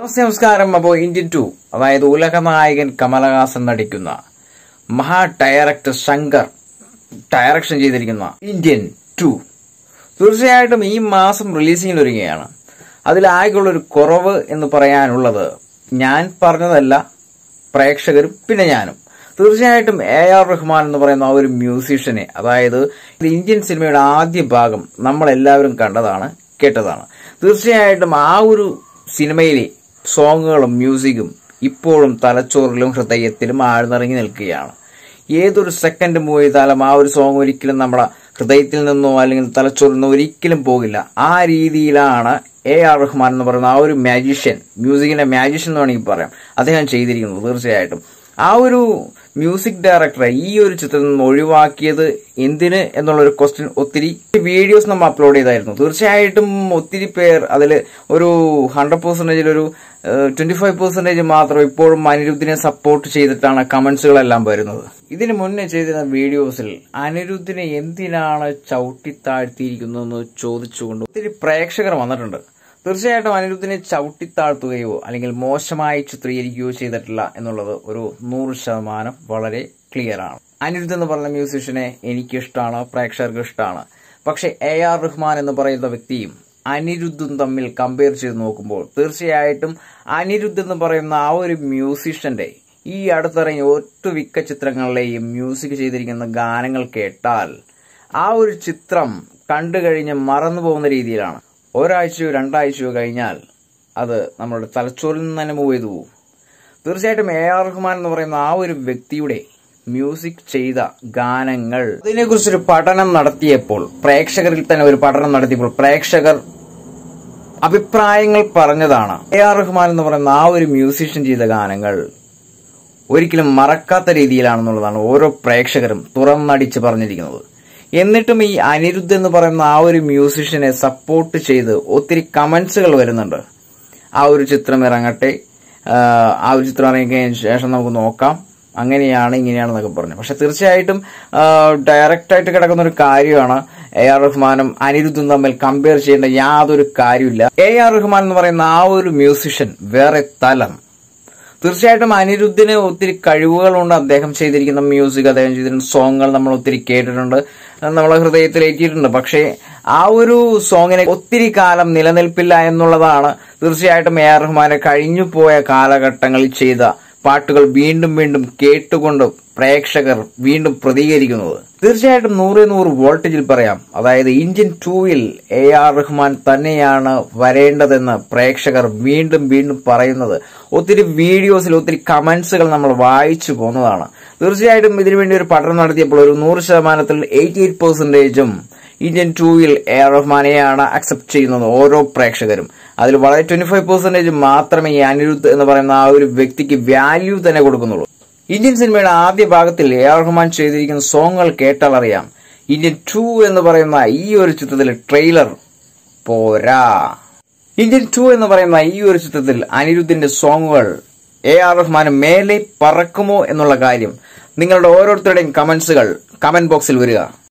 നമസ്തേ, നമസ്കാരം അപ്പോൾ Indian two അതായത് ഉലകനായകൻ കമലഹാസൻ നടിക്കുന്ന മഹാ ഡയറക്ടർ ശങ്കർ ഡയറക്ഷൻ ചെയ്തിരിക്കുന്ന ഇന്ത്യൻ ടു തീർച്ചയായിട്ടും ഈ മാസം റിലീസിംഗിൽ ഒരുങ്ങുകയാണ് അതിലാകെയുള്ള ഒരു കുറവ് എന്ന് പറയാനുള്ളത് ഞാൻ പറഞ്ഞതല്ല പ്രേക്ഷകരും പിന്നെ ഞാനും തീർച്ചയായിട്ടും എ ആർ റഹ്മാൻ എന്ന് പറയുന്ന ആ ഒരു മ്യൂസീഷ്യനെ അതായത് ഇത് ഇന്ത്യൻ സിനിമയുടെ ആദ്യ ഭാഗം നമ്മൾ എല്ലാവരും കണ്ടതാണ് കേട്ടതാണ് തീർച്ചയായിട്ടും ആ ഒരു സിനിമയിലെ സോങ്ങുകളും മ്യൂസിക്കും ഇപ്പോഴും തലച്ചോറിലും ഹൃദയത്തിലും ആഴ്ന്നിറങ്ങി നിൽക്കുകയാണ് ഏതൊരു സെക്കൻഡ് മൂവ് ചെയ്താലും ആ ഒരു സോങ് ഒരിക്കലും നമ്മുടെ ഹൃദയത്തിൽ നിന്നോ അല്ലെങ്കിൽ തലച്ചോറിൽ നിന്നോ ഒരിക്കലും പോകില്ല ആ രീതിയിലാണ് എ ആർ റഹ്മാൻ എന്ന് പറയുന്ന ആ ഒരു മാജിഷ്യൻ മ്യൂസിക്കിന്റെ മാജിഷ്യൻ എന്ന് വേണമെങ്കിൽ പറയാം അദ്ദേഹം ചെയ്തിരിക്കുന്നത് തീർച്ചയായിട്ടും ആ ഒരു മ്യൂസിക് ഡയറക്ടറെ ഈ ഒരു ചിത്രത്തിൽ നിന്ന് ഒഴിവാക്കിയത് എന്തിന് എന്നുള്ളൊരു ക്വസ്റ്റ്യൻ ഒത്തിരി വീഡിയോസ് നമ്മൾ അപ്ലോഡ് ചെയ്തായിരുന്നു തീർച്ചയായിട്ടും ഒത്തിരി പേർ അതിൽ ഒരു ഹൺഡ്രഡ് പെർസെന്റേജിൽ ഒരു ട്വന്റി ഫൈവ് പെർസെന്റേജ് മാത്രം ഇപ്പോഴും അനിരുദ്ധിനെ സപ്പോർട്ട് ചെയ്തിട്ടാണ് കമന്റ്സുകളെല്ലാം വരുന്നത് ഇതിന് മുന്നേ ചെയ്തിരുന്ന വീഡിയോസിൽ അനിരുദ്ധിനെ എന്തിനാണ് ചവിട്ടി താഴ്ത്തിയിരിക്കുന്നതെന്ന് ചോദിച്ചുകൊണ്ട് ഒത്തിരി പ്രേക്ഷകർ വന്നിട്ടുണ്ട് തീർച്ചയായിട്ടും അനിരുദ്ധിനെ ചവിട്ടിത്താഴ്ത്തുകയോ അല്ലെങ്കിൽ മോശമായി ചിത്രീകരിക്കുകയോ ചെയ്തിട്ടില്ല എന്നുള്ളത് ഒരു നൂറ് ശതമാനം വളരെ ക്ലിയർ ആണ് അനിരുദ്ധ് എന്ന് പറയുന്ന മ്യൂസീഷ്യനെ എനിക്കിഷ്ടമാണ് പ്രേക്ഷകർക്ക് ഇഷ്ടമാണ് പക്ഷെ എ ആർ റഹ്മാൻ എന്ന് പറയുന്ന വ്യക്തിയും അനിരുദ്ധും തമ്മിൽ കമ്പയർ ചെയ്ത് നോക്കുമ്പോൾ തീർച്ചയായിട്ടും അനിരുദ്ധ് എന്ന് പറയുന്ന ആ ഒരു മ്യൂസീഷ്യന്റെ ഈ അടുത്തിറങ്ങിയ ഒട്ടുമിക്ക ചിത്രങ്ങളിലെയും മ്യൂസിക് ചെയ്തിരിക്കുന്ന ഗാനങ്ങൾ കേട്ടാൽ ആ ഒരു ചിത്രം കണ്ടു കഴിഞ്ഞ് മറന്നു പോകുന്ന രീതിയിലാണ് ഒരാഴ്ചയോ രണ്ടാഴ്ചയോ കഴിഞ്ഞാൽ അത് നമ്മുടെ തലച്ചോറിൽ നിന്ന് തന്നെ മൂവ് ചെയ്തു പോകും തീർച്ചയായിട്ടും എ ആർ റഹ്മാൻ എന്ന് പറയുന്ന ആ ഒരു വ്യക്തിയുടെ മ്യൂസിക് ചെയ്ത ഗാനങ്ങൾ അതിനെക്കുറിച്ചൊരു പഠനം നടത്തിയപ്പോൾ പ്രേക്ഷകരിൽ തന്നെ ഒരു പഠനം നടത്തിയപ്പോൾ പ്രേക്ഷകർ അഭിപ്രായങ്ങൾ പറഞ്ഞതാണ് എ ആർ റഹ്മാൻ എന്ന് പറയുന്ന ആ ഒരു മ്യൂസീഷ്യൻ ചെയ്ത ഗാനങ്ങൾ ഒരിക്കലും മറക്കാത്ത രീതിയിലാണെന്നുള്ളതാണ് ഓരോ പ്രേക്ഷകരും തുറന്നടിച്ച് പറഞ്ഞിരിക്കുന്നത് എന്നിട്ടും ഈ അനിരുദ്ധ് എന്ന് പറയുന്ന ആ ഒരു മ്യൂസിഷ്യനെ സപ്പോർട്ട് ചെയ്ത് ഒത്തിരി കമന്റ്സുകൾ വരുന്നുണ്ട് ആ ഒരു ചിത്രം ഇറങ്ങട്ടെ ആ, ആ ഒരു ചിത്രം ഇറങ്ങിയതിന് ശേഷം നമുക്ക് നോക്കാം അങ്ങനെയാണ് ഇങ്ങനെയാണെന്നൊക്കെ പറഞ്ഞു പക്ഷെ തീർച്ചയായിട്ടും ഡയറക്റ്റ് ആയിട്ട് കിടക്കുന്ന ഒരു കാര്യമാണ് എ ആർ റഹ്മാനും അനിരുദ്ധും തമ്മിൽ കമ്പയർ ചെയ്യേണ്ട യാതൊരു കാര്യമില്ല എ ആർ റഹ്മാൻ എന്ന് പറയുന്ന ആ ഒരു മ്യൂസിഷ്യൻ വേറെ തലം തീർച്ചയായിട്ടും അനിരുദ്ധിന് ഒത്തിരി കഴിവുകളുണ്ട് അദ്ദേഹം ചെയ്തിരിക്കുന്ന മ്യൂസിക് അദ്ദേഹം ചെയ്തിരിക്കുന്ന സോങ്ങുകൾ നമ്മൾ ഒത്തിരി കേട്ടിട്ടുണ്ട് നമ്മളെ ഹൃദയത്തിൽ ഏറ്റിയിട്ടുണ്ട് പക്ഷേ ആ ഒരു സോങ്ങിനെ ഒത്തിരി കാലം നിലനിൽപ്പില്ല എന്നുള്ളതാണ് തീർച്ചയായിട്ടും എ ആർ റഹ്മാനെ കഴിഞ്ഞു പോയ കാലഘട്ടങ്ങളിൽ ചെയ്ത പാട്ടുകൾ വീണ്ടും വീണ്ടും കേട്ടുകൊണ്ട് പ്രേക്ഷകർ വീണ്ടും പ്രതികരിക്കുന്നത് തീർച്ചയായിട്ടും നൂറ് നൂറ് വോൾട്ടേജിൽ പറയാം അതായത് ഇന്ത്യൻ ടൂവിൽ എ ആർ റഹ്മാൻ തന്നെയാണ് വരേണ്ടതെന്ന് പ്രേക്ഷകർ വീണ്ടും വീണ്ടും പറയുന്നത് ഒത്തിരി വീഡിയോസിൽ ഒത്തിരി കമന്റ്സുകൾ നമ്മൾ വായിച്ചു പോകുന്നതാണ് തീർച്ചയായിട്ടും ഇതിനുവേണ്ടി ഒരു പഠനം നടത്തിയപ്പോൾ ഒരു നൂറ് ശതമാനത്തിൽ എയ്റ്റി എയ്റ്റ് പെർസെന്റേജും ഇന്ത്യൻ ടൂവിൽ എ ആർ റഹ്മാനെയാണ് അക്സെപ്റ്റ് ചെയ്യുന്നത് ഓരോ പ്രേക്ഷകരും അതിൽ വളരെ ട്വന്റി ഫൈവ് പെർസെന്റേജ് മാത്രമേ ഈ അനിരുദ്ധ് എന്ന് പറയുന്ന ആ ഒരു വ്യക്തിക്ക് വാല്യൂ തന്നെ കൊടുക്കുന്നുള്ളൂ ഇന്ത്യൻ സിനിമയുടെ ആദ്യ ഭാഗത്തിൽ എ ആർ റഹ്മാൻ ചെയ്തിരിക്കുന്ന സോങ്ങുകൾ കേട്ടാൽ അറിയാം ഇന്ത്യൻ ടു എന്ന് പറയുന്ന ഈ ഒരു ചിത്രത്തിലെ ട്രെയിലർ പോരാ ഇന്ത്യൻ ടു എന്ന് പറയുന്ന ഈ ഒരു ചിത്രത്തിൽ അനിരുദ്ധിന്റെ സോങ്ങുകൾ എ ആർ റഹ്മാന് മേലെ പറക്കുമോ എന്നുള്ള കാര്യം നിങ്ങളുടെ ഓരോരുത്തരുടെയും കമന്റ്സുകൾ കമന്റ് ബോക്സിൽ വരിക